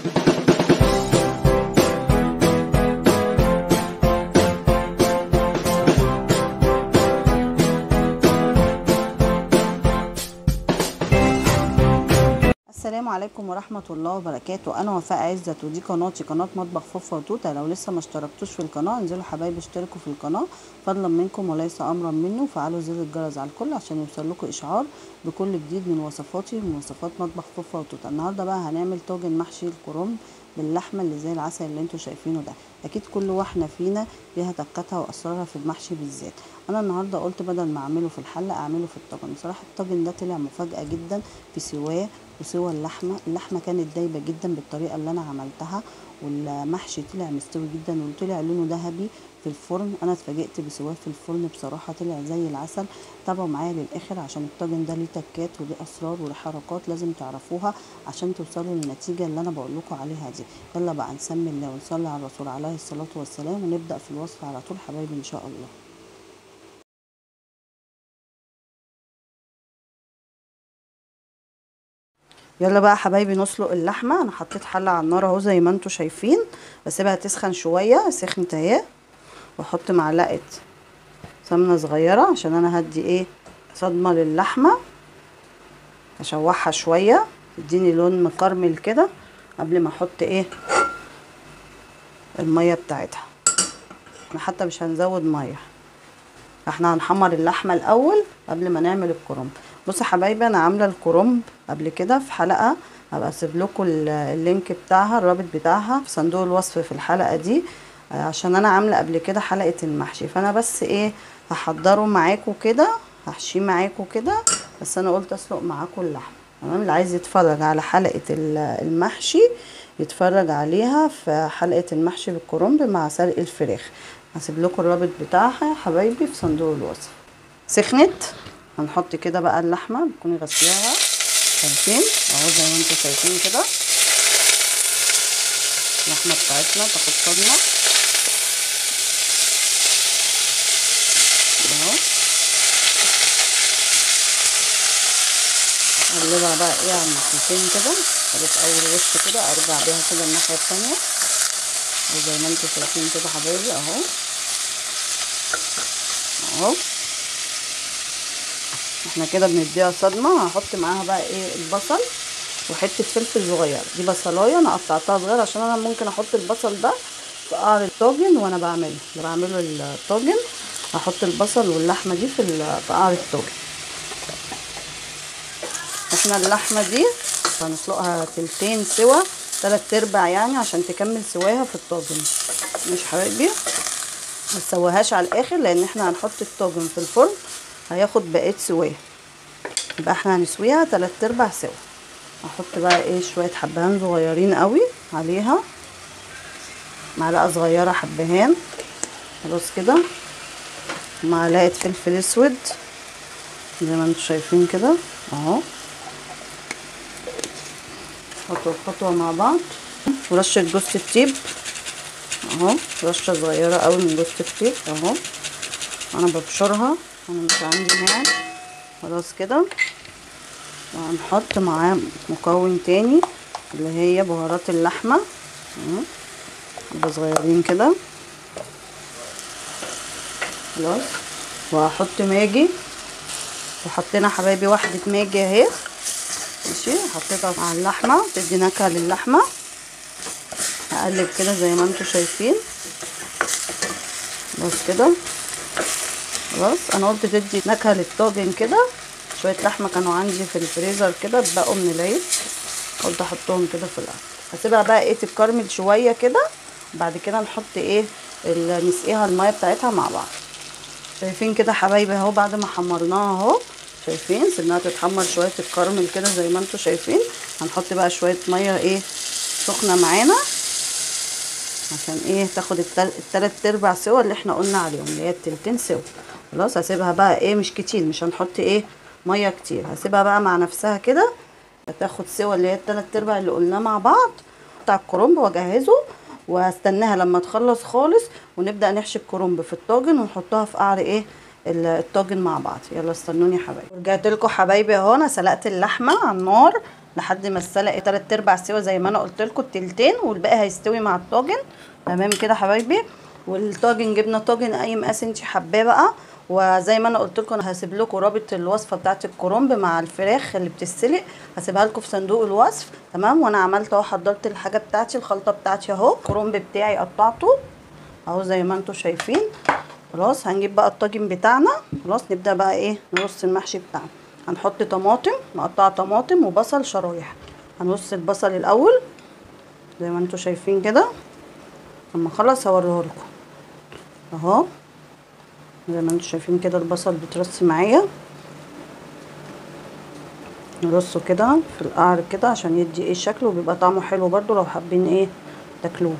السلام عليكم ورحمة الله وبركاته أنا وفاء عزت ودي قناتي قناة مطبخ فوفا وتوتة لو لسه ما اشتركتوش في القناة انزلوا حبايبي اشتركوا في القناة فضلا منكم وليس أمرا منه وفعلوا زر الجرس على الكل عشان يوصل لكم إشعار بكل جديد من وصفاتي من وصفات مطبخ فوفا وتوتة النهاردة بقى هنعمل طاجن محشي الكرنب باللحمة اللي زي العسل اللي انتوا شايفينه ده أكيد كل واحدة فينا ليها تكاتها وأسرارها في المحشي بالذات أنا النهاردة قلت بدل ما أعمله في الحلة أعمله في الطاجن بصراحة الطاجن ده طلع مفاجأة جدا في سواه وسوى اللحمة اللحمة كانت دايبة جدا بالطريقة اللي أنا عملتها والمحشي طلع مستوي جدا وطلع لونه ذهبي في الفرن أنا اتفاجئت بسواه في الفرن بصراحة طلع زي العسل تابعوا معايا للآخر عشان الطاجن ده ليه تكات وليه أسرار وليه حركات لازم تعرفوها عشان توصلوا للنتيجة اللي أنا بقول لكم عليها دي يلا بقى نسمي الله ونصلي على الرسول عليه الصلاة والسلام ونبدأ في الوصفة على طول حبايبي إن شاء الله يلا بقى حبايبي نسلق اللحمه انا حطيت حله على النار اهو زي ما انتم شايفين بسيبها تسخن شويه سخنت اهي واحط معلقه سمنه صغيره عشان انا هدي ايه صدمه للحمه اشوحها شويه تديني لون مكرمل كده قبل ما احط ايه الميه بتاعتها احنا حتى مش هنزود ميه احنا هنحمر اللحمه الاول قبل ما نعمل الكرنب بصوا حبايبي انا عامله الكرنب قبل كده في حلقه هبقى اسيب لكم اللينك بتاعها الرابط بتاعها في صندوق الوصف في الحلقه دي عشان انا عامله قبل كده حلقه المحشي فانا بس ايه هحضره معاكم كده هحشيه معاكم كده بس انا قلت اسلق معاكم اللحمه تمام اللي عايز يتفرج على حلقه المحشي يتفرج عليها في حلقه المحشي بالكرنب مع سلق الفراخ هسيب لكم الرابط بتاعها يا حبايبي في صندوق الوصف سخنت هنحط كده بقى اللحمه بتكوني غسلاها شايفين اهو زي ما انتم شايفين كده اللحمه بتاعتنا تاخد صدمه اهو اقلبها بقى ايه على الناحيتين كده خدت اول وش كده ارجع بيها كده الناحيه التانيه وزي ما انتم شايفين كده حبايبي اهو اهو احنا كده بنديها صدمه هحط معاها بقى ايه البصل وحته فلفل صغير دي بصلايه انا قطعتها صغير عشان انا ممكن احط البصل ده في قعر الطاجن وانا بعمله اللي بعمله الطاجن هحط البصل واللحمه دي في في قعر الطاجن احنا اللحمه دي هنسلقها تلتين سوا تلات ارباع يعني عشان تكمل سواها في الطاجن مش حبايبي ما تسويهاش على الاخر لان احنا هنحط الطاجن في الفرن هياخد بقيه سواه يبقى احنا هنسويها تلات ارباع سوا احط بقى ايه شويه حبهان صغيرين قوي عليها معلقه صغيره حبهان خلاص كده معلقه فلفل اسود زي ما انتم شايفين كده اهو خطوه بخطوه مع بعض ورشه جوز الطيب اهو رشه صغيره قوي من جوز الطيب اهو انا ببشرها انا مش عندي ناعم خلاص كده وهنحط معاه مكون تاني اللي هي بهارات اللحمه حبه صغيرين كده خلاص وهحط ماجي وحطينا حبايبي واحده ماجي اهي ماشي حطيتها مع اللحمه تدي نكهه للحمه هقلب كده زي ما انتم شايفين بس كده خلاص انا قلت تدي نكهه للطاجن كده شويه لحمه كانوا عندي في الفريزر كده اتبقوا من العيد قلت احطهم كده في الاكل هسيبها بقى ايه تتكرمل شويه كده بعد كده نحط ايه نسقيها الميه بتاعتها مع بعض شايفين كده حبايبي اهو بعد ما حمرناها اهو شايفين سيبناها تتحمر شويه تتكرمل كده زي ما انتم شايفين هنحط بقى شويه ميه ايه سخنه معانا عشان ايه تاخد التل... التلات ارباع سوا اللي احنا قلنا عليهم اللي هي التلتين سوا خلاص هسيبها بقى ايه مش كتير مش هنحط ايه ميه كتير هسيبها بقى مع نفسها كده هتاخد سوا اللي هي التلات ارباع اللي قلناه مع بعض بتاع الكرنب واجهزه وهستناها لما تخلص خالص ونبدا نحشي الكرنب في الطاجن ونحطها في قعر ايه الطاجن مع بعض يلا استنوني يا حبايبي رجعت لكم حبايبي اهو انا سلقت اللحمه على النار لحد ما السلق تلات ارباع سوا زي ما انا قلت لكم التلتين والباقي هيستوي مع الطاجن تمام كده حبايبي والطاجن جبنا طاجن اي مقاس انت حباه بقى وزي ما انا قلت لكم انا هسيب لكم رابط الوصفه بتاعه الكرنب مع الفراخ اللي بتتسلق هسيبها لكم في صندوق الوصف تمام وانا عملت اهو حضرت الحاجه بتاعتي الخلطه بتاعتي اهو الكرنب بتاعي قطعته اهو زي ما انتم شايفين خلاص هنجيب بقى الطاجن بتاعنا خلاص نبدا بقى ايه نرص المحشي بتاعنا هنحط طماطم مقطعه طماطم وبصل شرايح هنرص البصل الاول زي ما انتم شايفين كده لما اخلص هوريه لكم اهو زي ما انتم شايفين كده البصل بترص معايا نرصه كده في القعر كده عشان يدي ايه شكله وبيبقى طعمه حلو برضو لو حابين ايه تاكلوه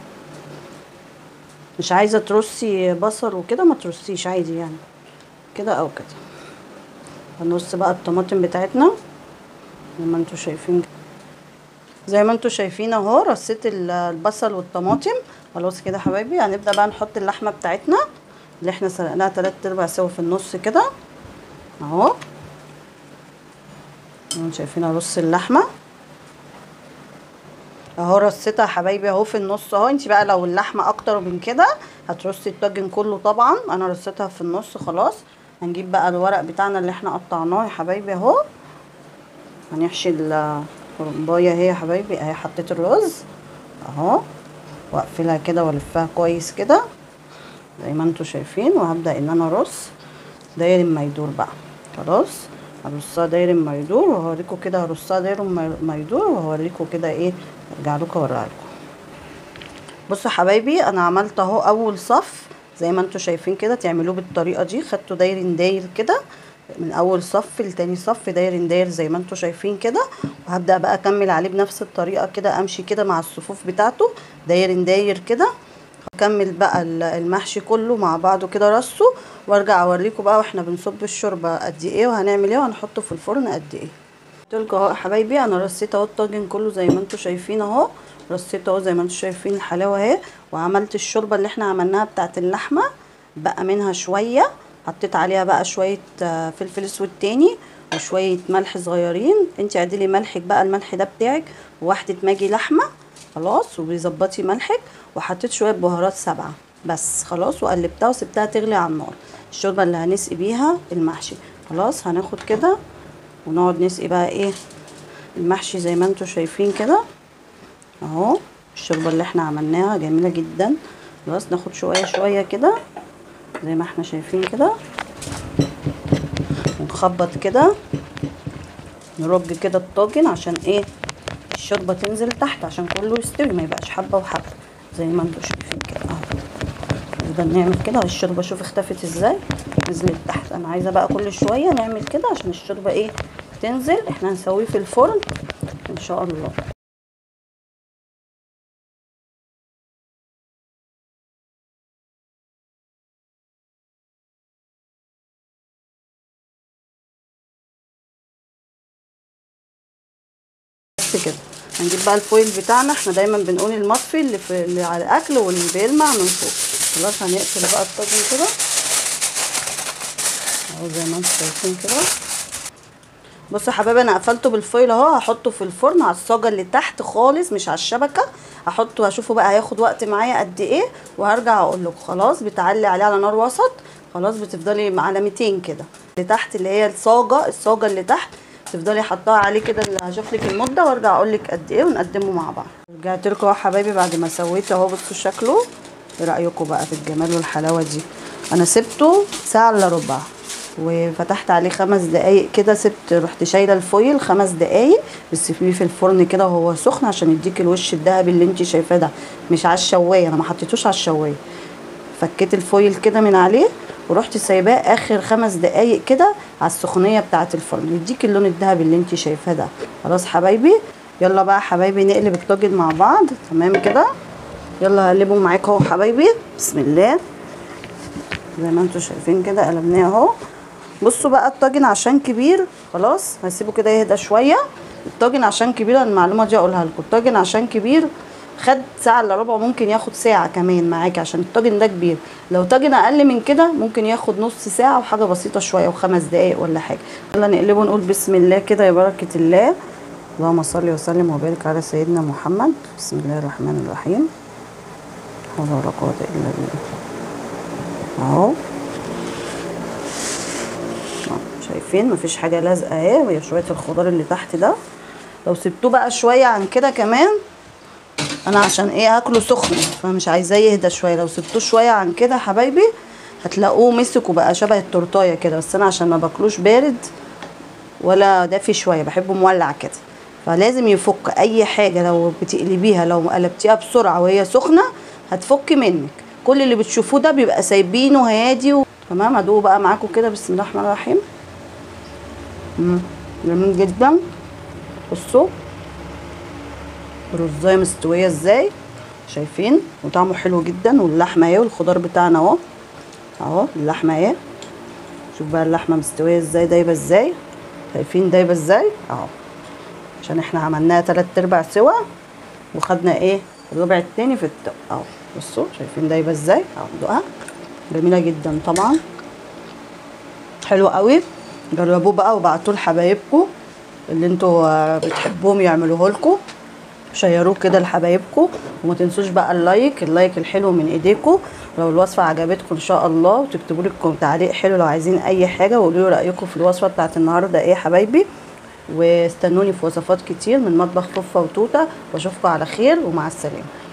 مش عايزه ترصي بصل وكده ما ترصيش عادي يعني كده او كده هنرص بقى الطماطم بتاعتنا زي ما انتم شايفين زي ما انتم شايفين اهو رصيت البصل والطماطم خلاص كده حبايبي هنبدا بقى نحط اللحمه بتاعتنا اللي احنا سلقناها تلات ارباع سوا في النص كده اهو شايفين ارص اللحمه اهو رصيتها يا حبايبي اهو في النص اهو انت بقى لو اللحمه اكتر من كده هترصي الطاجن كله طبعا انا رصيتها في النص خلاص هنجيب بقى الورق بتاعنا اللي احنا قطعناه يا حبايبي اهو هنحشي الكرنبايه اهي يا حبايبي اهي حطيت الرز اهو واقفلها كده والفها كويس كده زي ما انتم شايفين وهبدا ان انا ارص داير ما يدور بقى خلاص هرصها داير ما يدور وهوريكم كده هرصها داير ما يدور وهوريكم كده ايه ارجع لكم اوريها لكم بصوا حبايبي انا عملت اهو اول صف زي ما انتم شايفين كده تعملوه بالطريقه دي خدتوا داير داير كده من اول صف لتاني صف داير داير زي ما انتم شايفين كده وهبدا بقى اكمل عليه بنفس الطريقه كده امشي كده مع الصفوف بتاعته داير داير كده هكمل بقى المحشي كله مع بعضه كده رصه وارجع اوريكم بقى واحنا بنصب الشوربه قد ايه وهنعمل ايه وهنحطه في الفرن قد ايه قلت لكم اهو يا حبايبي انا رصيت اهو الطاجن كله زي ما انتم شايفين اهو رصيت اهو زي ما انتم شايفين الحلاوه اهي وعملت الشوربه اللي احنا عملناها بتاعه اللحمه بقى منها شويه حطيت عليها بقى شويه فلفل اسود تاني وشويه ملح صغيرين انت عدلي ملحك بقى الملح ده بتاعك وواحده ماجي لحمه خلاص وبيظبطي ملحك وحطيت شويه بهارات سبعه بس خلاص وقلبتها وسبتها تغلي على النار الشوربه اللي هنسقي بيها المحشي خلاص هناخد كده ونقعد نسقي بقى ايه المحشي زي ما انتم شايفين كده اهو الشوربه اللي احنا عملناها جميله جدا خلاص ناخد شويه شويه كده زي ما احنا شايفين كده ونخبط كده نرج كده الطاجن عشان ايه الشوربه تنزل تحت عشان كله يستوي ما يبقاش حبه وحبه زي ما انتم شايفين كده اهو نفضل نعمل كده الشوربه شوف اختفت ازاي نزلت تحت انا عايزه بقى كل شويه نعمل كده عشان الشوربه ايه تنزل احنا هنسويه في الفرن ان شاء الله بس كده هنجيب بقى الفويل بتاعنا احنا دايما بنقول المطفي اللي, في اللي على الاكل واللي بيلمع من فوق خلاص هنقفل بقى الطاجن كده اهو زي ما انتم شايفين كده بصوا يا حبايبي انا قفلته بالفويل اهو هحطه في الفرن على الصاجه اللي تحت خالص مش على الشبكه هحطه هشوفه بقى هياخد وقت معايا قد ايه وهرجع اقول لكم خلاص بتعلي عليه على نار وسط خلاص بتفضلي على 200 كده اللي تحت اللي هي الصاجه الصاجه اللي تحت تفضلي حطاها عليه كده اللي هشوف لك المده وارجع اقول لك قد ايه ونقدمه مع بعض رجعت لكم اهو حبايبي بعد ما سويته اهو بصوا شكله ايه رايكم بقى في الجمال والحلاوه دي انا سبته ساعه الا ربع وفتحت عليه خمس دقايق كده سبت رحت شايله الفويل خمس دقايق بتسيبيه في الفرن كده وهو سخن عشان يديك الوش الذهبي اللي انت شايفاه ده مش على الشوايه انا ما حطيتوش على الشوايه فكيت الفويل كده من عليه ورحت سايباه اخر خمس دقايق كده على السخونيه بتاعه الفرن يديك اللون الذهبي اللي انت شايفاه ده خلاص حبايبي يلا بقى حبايبي نقلب الطاجن مع بعض تمام كده يلا هقلبه معاكم اهو حبايبي بسم الله زي ما انتم شايفين كده قلبناه اهو بصوا بقى الطاجن عشان كبير خلاص هسيبه كده يهدى شويه الطاجن عشان كبير المعلومه دي اقولها لكم الطاجن عشان كبير خد ساعه الا ربع ممكن ياخد ساعه كمان معاكي عشان الطاجن ده كبير لو طاجن اقل من كده ممكن ياخد نص ساعه وحاجه بسيطه شويه وخمس دقايق ولا حاجه يلا نقلبه نقول بسم الله كده يا بركه الله اللهم صل وسلم وبارك على سيدنا محمد بسم الله الرحمن الرحيم لا حول ولا قوة إلا بالله اهو شايفين مفيش حاجة لازقة اهي وهي شوية الخضار اللي تحت ده لو سبتوه بقى شوية عن كده كمان انا عشان ايه هاكله سخن فمش عايزاه يهدى شوية لو سبتوه شوية عن كده يا حبايبي هتلاقوه مسك وبقى شبه التورتايه كده بس انا عشان ما باكلوش بارد ولا دافي شويه بحبه مولع كده فلازم يفك اي حاجه لو بتقلبيها لو قلبتيها بسرعه وهي سخنه هتفك منك كل اللي بتشوفوه ده بيبقى سايبينه هادي و... تمام ادوقه بقى معاكم كده بسم الله الرحمن الرحيم امم جميل جدا بصوا الرزايه مستويه ازاي شايفين وطعمه حلو جدا واللحمه اهي والخضار بتاعنا اهو اهو اللحمه اهي شوف بقى اللحمه مستويه ازاي دايبه ازاي شايفين دايبه ازاي اهو عشان احنا عملناها تلات ارباع سوا وخدنا ايه الربع التاني في التو اهو بصوا شايفين دايبه ازاي اهو دوقها جميله جدا طبعا حلو قوي جربوه بقى وبعتوه لحبايبكم اللي انتوا بتحبوهم يعملوه لكم شيروه كده لحبايبكم وما تنسوش بقى اللايك اللايك الحلو من ايديكم لو الوصفه عجبتكم ان شاء الله وتكتبوا لي تعليق حلو لو عايزين اي حاجه وقولوا لي رايكم في الوصفه بتاعت النهارده ايه يا حبايبي واستنوني في وصفات كتير من مطبخ فوفا وتوته واشوفكم على خير ومع السلامه